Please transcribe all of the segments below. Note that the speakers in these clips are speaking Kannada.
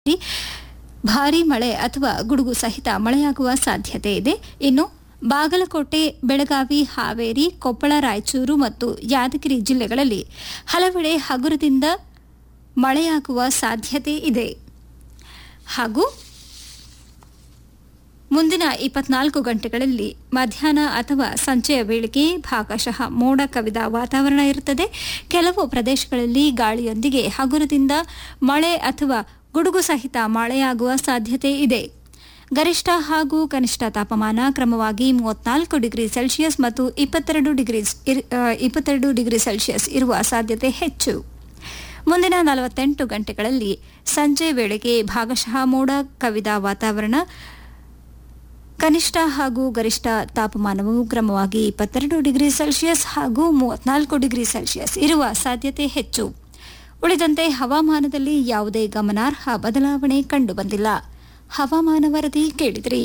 ಭಾರೀ ಮಳೆ ಅಥವಾ ಗುಡುಗು ಸಹಿತ ಮಳೆಯಾಗುವ ಸಾಧ್ಯತೆ ಇದೆ ಇನ್ನು ಬಾಗಲಕೋಟೆ ಬೆಳಗಾವಿ ಹಾವೇರಿ ಕೊಪ್ಪಳ ರಾಯಚೂರು ಮತ್ತು ಯಾದಗಿರಿ ಜಿಲ್ಲೆಗಳಲ್ಲಿ ಹಲವೆಡೆ ಹಗುರದಿಂದ ಮಳೆಯಾಗುವ ಸಾಧ್ಯತೆ ಇದೆ ಹಾಗೂ ಮುಂದಿನ ಇಪ್ಪತ್ನಾಲ್ಕು ಗಂಟೆಗಳಲ್ಲಿ ಮಧ್ಯಾಹ್ನ ಅಥವಾ ಸಂಜೆಯ ವೇಳೆಗೆ ಭಾಗಶಃ ಮೋಡ ಕವಿದ ವಾತಾವರಣ ಇರುತ್ತದೆ ಕೆಲವು ಪ್ರದೇಶಗಳಲ್ಲಿ ಗಾಳಿಯೊಂದಿಗೆ ಹಗುರದಿಂದ ಮಳೆ ಅಥವಾ ಗುಡುಗು ಸಹಿತ ಮಳೆಯಾಗುವ ಸಾಧ್ಯತೆ ಇದೆ ಗರಿಷ್ಠ ಹಾಗೂ ಕನಿಷ್ಠ ತಾಪಮಾನ ಕ್ರಮವಾಗಿ ಮೂವತ್ನಾಲ್ಕು ಡಿಗ್ರಿ ಸೆಲ್ಸಿಯಸ್ ಮತ್ತು ಇಪ್ಪತ್ತೆರಡು ಡಿಗ್ರಿ ಇಪ್ಪತ್ತೆರಡು ಡಿಗ್ರಿ ಸೆಲ್ಸಿಯಸ್ ಇರುವ ಸಾಧ್ಯತೆ ಹೆಚ್ಚು ಮುಂದಿನ ನಲವತ್ತೆಂಟು ಗಂಟೆಗಳಲ್ಲಿ ಸಂಜೆ ವೇಳೆಗೆ ಭಾಗಶಃ ಮೋಡ ಕವಿದ ವಾತಾವರಣ ಕನಿಷ್ಠ ಹಾಗೂ ಗರಿಷ್ಠ ತಾಪಮಾನವು ಕ್ರಮವಾಗಿ ಇಪ್ಪತ್ತೆರಡು ಡಿಗ್ರಿ ಸೆಲ್ಸಿಯಸ್ ಹಾಗೂ ಮೂವತ್ನಾಲ್ಕು ಡಿಗ್ರಿ ಸೆಲ್ಸಿಯಸ್ ಇರುವ ಸಾಧ್ಯತೆ ಹೆಚ್ಚು ಉಳಿದಂತೆ ಹವಾಮಾನದಲ್ಲಿ ಯಾವುದೇ ಗಮನಾರ್ಹ ಬದಲಾವಣೆ ಕಂಡುಬಂದಿಲ್ಲ ಹವಾಮಾನ ವರದಿ ಕೇಳಿದ್ರಿ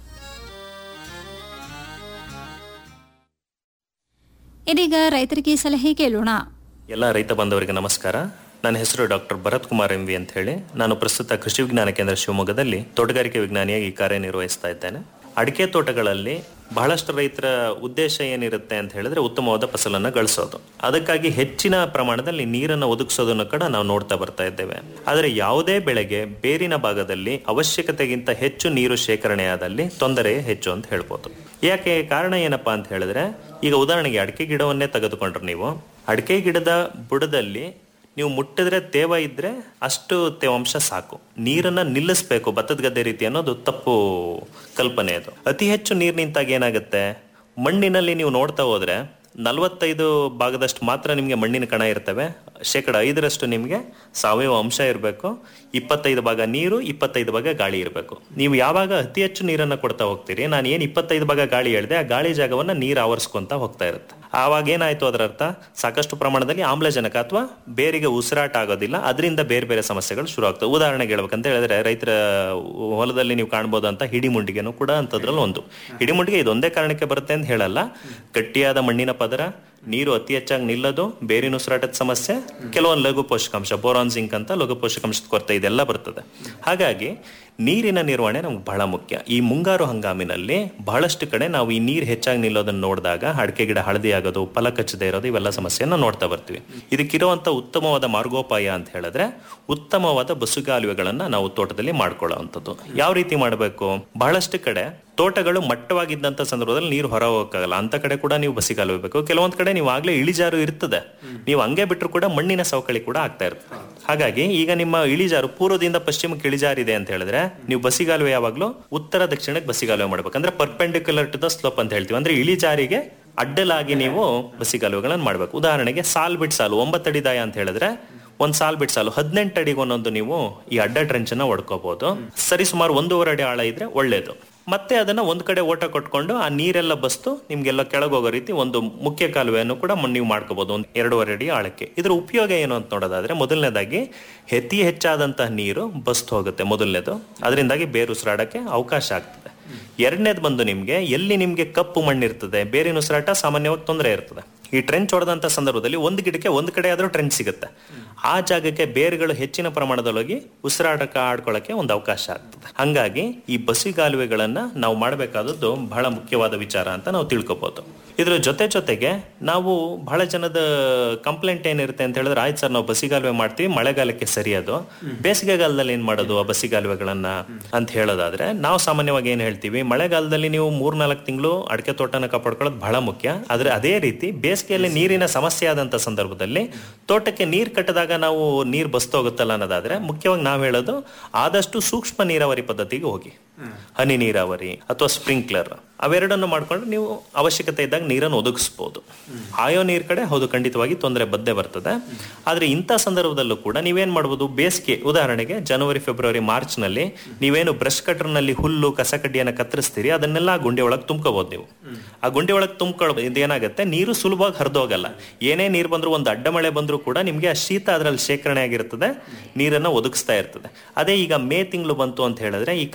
ಇದೀಗ ರೈತರಿಗೆ ಸಲಹೆ ಕೇಳೋಣ ಎಲ್ಲ ರೈತ ಬಾಂಧವರಿಗೆ ನಮಸ್ಕಾರ ನನ್ನ ಹೆಸರು doctor Bharath Kumar M V ಅಂತ ಹೇಳಿ ನಾನು ಪ್ರಸ್ತುತ ಕೃಷಿ ವಿಜ್ಞಾನ ಕೇಂದ್ರ ಶಿವಮೊಗ್ಗದಲ್ಲಿ ತೋಟಗಾರಿಕೆ ವಿಜ್ಞಾನಿಯಾಗಿ ಕಾರ್ಯನಿರ್ವಹಿಸ್ತಾ ಇದ್ದೇನೆ ಅಡಿಕೆ ತೋಟಗಳಲ್ಲಿ ಬಹಳಷ್ಟು ರೈತರ ಉದ್ದೇಶ ಏನಿರುತ್ತೆ ಅಂತ ಹೇಳಿದ್ರೆ ಉತ್ತಮವಾದ ಫಸಲನ್ನು ಗಳಿಸೋದು ಅದಕ್ಕಾಗಿ ಹೆಚ್ಚಿನ ಪ್ರಮಾಣದಲ್ಲಿ ನೀರನ್ನು ಒದಗಿಸೋದನ್ನು ಕೂಡ ನಾವು ನೋಡ್ತಾ ಬರ್ತಾ ಇದ್ದೇವೆ ಆದರೆ ಯಾವುದೇ ಬೆಳೆಗೆ ಬೇರಿನ ಭಾಗದಲ್ಲಿ ಅವಶ್ಯಕತೆಗಿಂತ ಹೆಚ್ಚು ನೀರು ಶೇಖರಣೆಯಾದಲ್ಲಿ ತೊಂದರೆ ಹೆಚ್ಚು ಅಂತ ಹೇಳ್ಬೋದು ಯಾಕೆ ಕಾರಣ ಏನಪ್ಪಾ ಅಂತ ಹೇಳಿದ್ರೆ ಈಗ ಉದಾಹರಣೆಗೆ ಅಡಿಕೆ ಗಿಡವನ್ನೇ ತೆಗೆದುಕೊಂಡ್ರೆ ನೀವು ಅಡಿಕೆ ಗಿಡದ ಬುಡದಲ್ಲಿ ನೀವು ಮುಟ್ಟಿದ್ರೆ ತೇವ ಇದ್ರೆ ಅಷ್ಟು ತೇವಾಂಶ ಸಾಕು ನೀರನ್ನ ನಿಲ್ಲಿಸ್ಬೇಕು ಭತ್ತದ ಗದ್ದೆ ರೀತಿ ಅನ್ನೋದು ತಪ್ಪು ಕಲ್ಪನೆ ಅದು ಅತಿ ಹೆಚ್ಚು ನೀರು ನಿಂತಾಗ ಏನಾಗುತ್ತೆ ಮಣ್ಣಿನಲ್ಲಿ ನೀವು ನೋಡ್ತಾ ಹೋದ್ರೆ ನಲವತ್ತೈದು ಭಾಗದಷ್ಟು ಮಾತ್ರ ನಿಮಗೆ ಮಣ್ಣಿನ ಕಣ ಇರ್ತವೆ ಶೇಕಡ ಐದರಷ್ಟು ನಿಮಗೆ ಸಾವಯವ ಅಂಶ ಇರಬೇಕು ಇಪ್ಪತ್ತೈದು ಭಾಗ ನೀರು ಇಪ್ಪತ್ತೈದು ಭಾಗ ಗಾಳಿ ಇರಬೇಕು ನೀವು ಯಾವಾಗ ಅತಿ ಹೆಚ್ಚು ನೀರನ್ನು ಕೊಡ್ತಾ ಹೋಗ್ತೀರಿ ನಾನು ಏನು ಇಪ್ಪತ್ತೈದು ಭಾಗ ಗಾಳಿ ಹೇಳಿದೆ ಆ ಗಾಳಿ ಜಾಗವನ್ನ ನೀರು ಆವರಿಸ್ಕೊಂತ ಹೋಗ್ತಾ ಇರುತ್ತೆ ಆವಾಗ ಏನಾಯ್ತು ಅದರ ಅರ್ಥ ಸಾಕಷ್ಟು ಪ್ರಮಾಣದಲ್ಲಿ ಆಮ್ಲಜನಕ ಅಥವಾ ಬೇರಿಗೆ ಉಸಿರಾಟ ಆಗೋದಿಲ್ಲ ಅದರಿಂದ ಬೇರೆ ಬೇರೆ ಸಮಸ್ಯೆಗಳು ಶುರು ಆಗ್ತವೆ ಉದಾಹರಣೆಗೆ ಹೇಳ್ಬೇಕಂತ ಹೇಳಿದ್ರೆ ರೈತರ ಹೊಲದಲ್ಲಿ ನೀವು ಕಾಣ್ಬೋದಂತ ಹಿಡಿಮುಂಡಿಗೆನೂ ಕೂಡ ಅಂತದ್ರಲ್ಲಿ ಒಂದು ಹಿಡಿಮುಂಡಿಗೆ ಇದೊಂದೇ ಕಾರಣಕ್ಕೆ ಬರುತ್ತೆ ಅಂತ ಹೇಳಲ್ಲ ಗಟ್ಟಿಯಾದ ಮಣ್ಣಿನ ಪದರ ನೀರು ಅತಿ ಹೆಚ್ಚಾಗಿ ನಿಲ್ಲೋದು ಬೇರಿನ ಉಸಿರಾಟದ ಸಮಸ್ಯೆ ಕೆಲವೊಂದು ಲಘು ಪೋಷಕಾಂಶ ಬೋರಾನ್ ಜಿಂಕ್ ಅಂತ ಲಘು ಪೋಷಕಾಂಶದ ಕೊರತೆ ಇದೆಲ್ಲ ಬರ್ತದೆ ಹಾಗಾಗಿ ನೀರಿನ ನಿರ್ವಹಣೆ ನಮ್ಗೆ ಬಹಳ ಮುಖ್ಯ ಈ ಮುಂಗಾರು ಹಂಗಾಮಿನಲ್ಲಿ ಬಹಳಷ್ಟು ಕಡೆ ನಾವು ಈ ನೀರು ಹೆಚ್ಚಾಗಿ ನಿಲ್ಲೋದನ್ನ ನೋಡಿದಾಗ ಅಡಿಕೆ ಗಿಡ ಹಳದಿ ಆಗೋದು ಫಲ ಕಚ್ಚದೆ ಇರೋದು ಇವೆಲ್ಲ ಸಮಸ್ಯೆಯನ್ನು ನೋಡ್ತಾ ಬರ್ತೀವಿ ಇದಕ್ಕಿರುವಂತ ಉತ್ತಮವಾದ ಮಾರ್ಗೋಪಾಯ ಅಂತ ಹೇಳಿದ್ರೆ ಉತ್ತಮವಾದ ಬಸುಗಾಲುವೆಗಳನ್ನ ನಾವು ತೋಟದಲ್ಲಿ ಮಾಡ್ಕೊಳ್ಳೋವಂಥದ್ದು ಯಾವ ರೀತಿ ಮಾಡಬೇಕು ಬಹಳಷ್ಟು ಕಡೆ ತೋಟಗಳು ಮಟ್ಟವಾಗಿದ್ದಂತ ಸಂದರ್ಭದಲ್ಲಿ ನೀರು ಹೊರ ಹೋಗಕ್ಕಾಗಲ್ಲ ಅಂತ ಕಡೆ ಕೂಡ ನೀವು ಬಸಿಗಾಲುವೆ ಬೇಕು ಕೆಲವೊಂದ್ ಕಡೆ ನೀವು ಆಗ್ಲೇ ಇಳಿಜಾರು ಇರ್ತದೆ ನೀವು ಹಂಗೆ ಬಿಟ್ಟರು ಕೂಡ ಮಣ್ಣಿನ ಸವಕಳಿ ಕೂಡ ಆಗ್ತಾ ಇರ್ತದೆ ಹಾಗಾಗಿ ಈಗ ನಿಮ್ಮ ಇಳಿಜಾರು ಪೂರ್ವದಿಂದ ಪಶ್ಚಿಮಕ್ಕೆ ಇಳಿಜಾರಿದೆ ಅಂತ ಹೇಳಿದ್ರೆ ನೀವು ಬಸಿಗಾಲುವೆ ಯಾವಾಗ್ಲೂ ಉತ್ತರ ದಕ್ಷಿಣಕ್ಕೆ ಬಸಿಗಾಲುವೆ ಮಾಡ್ಬೇಕು ಅಂದ್ರೆ ಪರ್ಪೆಂಡಿಕ್ಯುಲರ್ ಟು ದ ಸ್ಲೋಪ್ ಅಂತ ಹೇಳ್ತೀವಿ ಅಂದ್ರೆ ಇಳಿಜಾರಿಗೆ ಅಡ್ಡಲಾಗಿ ನೀವು ಬಸಿಗಾಲುವೆಗಳನ್ನು ಮಾಡ್ಬೇಕು ಉದಾಹರಣೆಗೆ ಸಾಲ್ ಬಿಟ್ ಸಾಲು ಒಂಬತ್ತಡಿ ದಾಯ ಅಂತ ಹೇಳಿದ್ರೆ ಒಂದ್ ಸಾಲ್ ಬಿಟ್ ಸಾಲು ಹದಿನೆಂಟು ಅಡಿಗೆ ಒಂದೊಂದು ನೀವು ಈ ಅಡ್ಡ ಟ್ರೆಂಚ್ ಅನ್ನ ಹೊಡ್ಕೋಬಹುದು ಸರಿ ಸುಮಾರು ಒಂದೂವರೆ ಅಡಿ ಆಳ ಇದ್ರೆ ಒಳ್ಳೇದು ಮತ್ತೆ ಅದನ್ನ ಒಂದ್ ಕಡೆ ಓಟ ಕೊಟ್ಕೊಂಡು ಆ ನೀರೆಲ್ಲ ಬಸ್ತು ನಿಮ್ಗೆಲ್ಲ ಕೆಳಗೋಗೋ ರೀತಿ ಒಂದು ಮುಖ್ಯ ಕಾಲುವೆಯನ್ನು ಕೂಡ ನೀವು ಮಾಡ್ಕೋಬಹುದು ಒಂದು ಎರಡೂವರೆ ಅಡಿ ಆಳಕ್ಕೆ ಇದ್ರ ಉಪಯೋಗ ಏನು ಅಂತ ನೋಡೋದಾದ್ರೆ ಮೊದಲನೇದಾಗಿ ಅತಿ ಹೆಚ್ಚಾದಂತಹ ನೀರು ಬಸ್ತು ಹೋಗುತ್ತೆ ಮೊದಲನೇದು ಅದರಿಂದಾಗಿ ಬೇರು ಉಸಿರಾಡಕ್ಕೆ ಅವಕಾಶ ಆಗ್ತದೆ ಎರಡನೇದು ಬಂದು ನಿಮ್ಗೆ ಎಲ್ಲಿ ನಿಮ್ಗೆ ಕಪ್ಪು ಮಣ್ಣಿರ್ತದೆ ಬೇರಿನ ಉಸಿರಾಟ ಸಾಮಾನ್ಯವಾಗಿ ತೊಂದರೆ ಇರ್ತದೆ ಈ ಟ್ರೆಂಚ್ ಹೊಡೆದಂತ ಸಂದರ್ಭದಲ್ಲಿ ಒಂದು ಗಿಡಕ್ಕೆ ಒಂದು ಕಡೆ ಆದ್ರೂ ಟ್ರೆಂಚ್ ಸಿಗುತ್ತೆ ಆ ಜಾಗಕ್ಕೆ ಬೇರುಗಳು ಹೆಚ್ಚಿನ ಪ್ರಮಾಣದೊಳಗೆ ಉಸಿರಾಟಕ್ಕೆ ಆಡ್ಕೊಳ್ಳಕ್ಕೆ ಒಂದು ಅವಕಾಶ ಆಗ್ತದೆ ಹಂಗಾಗಿ ಈ ಬಸಿಗಾಲುವೆಗಳನ್ನ ನಾವು ಮಾಡಬೇಕಾದದ್ದು ಬಹಳ ಮುಖ್ಯವಾದ ವಿಚಾರ ಅಂತ ನಾವು ತಿಳ್ಕೊಬಹುದು ಇದ್ರ ಜೊತೆ ಜೊತೆಗೆ ನಾವು ಬಹಳ ಜನದ ಕಂಪ್ಲೇಂಟ್ ಏನಿರುತ್ತೆ ಅಂತ ಹೇಳಿದ್ರೆ ಆಯ್ತು ಸರ್ ನಾವು ಬಸಿಗಾಲುವೆ ಮಾಡ್ತೀವಿ ಮಳೆಗಾಲಕ್ಕೆ ಸರಿಯೋದು ಬೇಸಿಗೆಗಾಲದಲ್ಲಿ ಏನ್ ಮಾಡೋದು ಆ ಬಸಿಗಾಲುವೆಗಳನ್ನ ಅಂತ ಹೇಳೋದಾದ್ರೆ ನಾವು ಸಾಮಾನ್ಯವಾಗಿ ಏನ್ ಹೇಳ್ತೀವಿ ಮಳೆಗಾಲದಲ್ಲಿ ನೀವು ಮೂರ್ನಾಲ್ಕು ತಿಂಗಳು ಅಡಿಕೆ ತೋಟನ ಕಾಪಾಡ್ಕೊಳ್ಳೋದು ಬಹಳ ಮುಖ್ಯ ಆದ್ರೆ ಅದೇ ರೀತಿ ಬೇಸಿಗೆಯಲ್ಲಿ ನೀರಿನ ಸಮಸ್ಯೆ ಆದಂತ ಸಂದರ್ಭದಲ್ಲಿ ತೋಟಕ್ಕೆ ನೀರ್ ಕಟ್ಟದಾಗ ನಾವು ನೀರ್ ಬಸ್ತೋಗುತ್ತಲ್ಲ ಅನ್ನೋದಾದ್ರೆ ಮುಖ್ಯವಾಗಿ ನಾವು ಹೇಳೋದು ಆದಷ್ಟು ಸೂಕ್ಷ್ಮ ನೀರಾವರಿ ಪದ್ಧತಿಗೆ ಹೋಗಿ ಹನಿ ನೀರಾವರಿ ಅಥವಾ ಸ್ಪ್ರಿಂಕ್ಲರ್ ಅವೆರಡನ್ನು ಮಾಡ್ಕೊಂಡ್ರೆ ನೀವು ಅವಶ್ಯಕತೆ ಇದ್ದಾಗ ನೀರನ್ನು ಒದಗಿಸ್ಬೋದು ಆಯೋ ನೀರ್ ಕಡೆ ಹೌದು ಖಂಡಿತವಾಗಿ ತೊಂದರೆ ಬದ್ದೇ ಬರ್ತದೆ ಆದ್ರೆ ಇಂಥ ಸಂದರ್ಭದಲ್ಲೂ ಕೂಡ ನೀವೇನ್ ಮಾಡ್ಬೋದು ಬೇಸಿಗೆ ಉದಾಹರಣೆಗೆ ಜನವರಿ ಫೆಬ್ರವರಿ ಮಾರ್ಚ್ ನಲ್ಲಿ ನೀವೇನು ಬ್ರಷ್ ಕಟರ್ ನಲ್ಲಿ ಹುಲ್ಲು ಕಸ ಕಡ್ಡಿಯನ್ನ ಕತ್ತರಿಸ್ತೀರಿ ಅದನ್ನೆಲ್ಲ ಆ ಗುಂಡಿ ಒಳಗೆ ತುಂಬ್ಕೋಬಹುದು ನೀವು ಆ ಗುಂಡಿ ಒಳಗೆ ತುಂಬ್ಕೊಳ್ ಇದೇನಾಗುತ್ತೆ ನೀರು ಸುಲಭವಾಗಿ ಹರಿದೋಗಲ್ಲ ಏನೇ ನೀರು ಬಂದ್ರು ಒಂದು ಅಡ್ಡ ಮಳೆ ಬಂದ್ರು ಕೂಡ ನಿಮ್ಗೆ ಆ ಶೀತ ಅದರಲ್ಲಿ ಶೇಖರಣೆ ಆಗಿರ್ತದೆ ನೀರನ್ನ ಒದಗಿಸ್ತಾ ಇರ್ತದೆ ಅದೇ ಈಗ ಮೇ ತಿಂಗಳು ಬಂತು ಅಂತ ಹೇಳಿದ್ರೆ ಈ ಕಾಲುವೆಗಳನ್ನ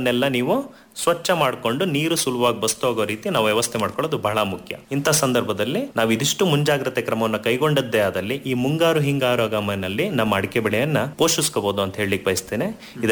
ಗಿಡಗಳನ್ನೆಲ್ಲ ನೀವು ಸ್ವಚ್ಛ ಮಾಡಿಕೊಂಡು ನೀರು ಸುಲಭವಾಗಿ ಬಸ್ತು ಹೋಗೋ ರೀತಿ ನಾವು ವ್ಯವಸ್ಥೆ ಮಾಡ್ಕೊಳ್ಳೋದು ಬಹಳ ಮುಖ್ಯ ಇಂಥ ಸಂದರ್ಭದಲ್ಲಿ ನಾವು ಇದಿಷ್ಟು ಮುಂಜಾಗ್ರತೆ ಕ್ರಮವನ್ನು ಕೈಗೊಂಡದ್ದೇ ಆದಲ್ಲಿ ಈ ಮುಂಗಾರು ಹಿಂಗಾರು ಹಂಗಾಮಿನಲ್ಲಿ ನಮ್ಮ ಅಡಿಕೆ ಬೆಳೆಯನ್ನ ಪೋಷಿಸ್ಕೋಬಹುದು ಅಂತ ಹೇಳಲಿಕ್ಕೆ ಬಯಸ್ತೇನೆ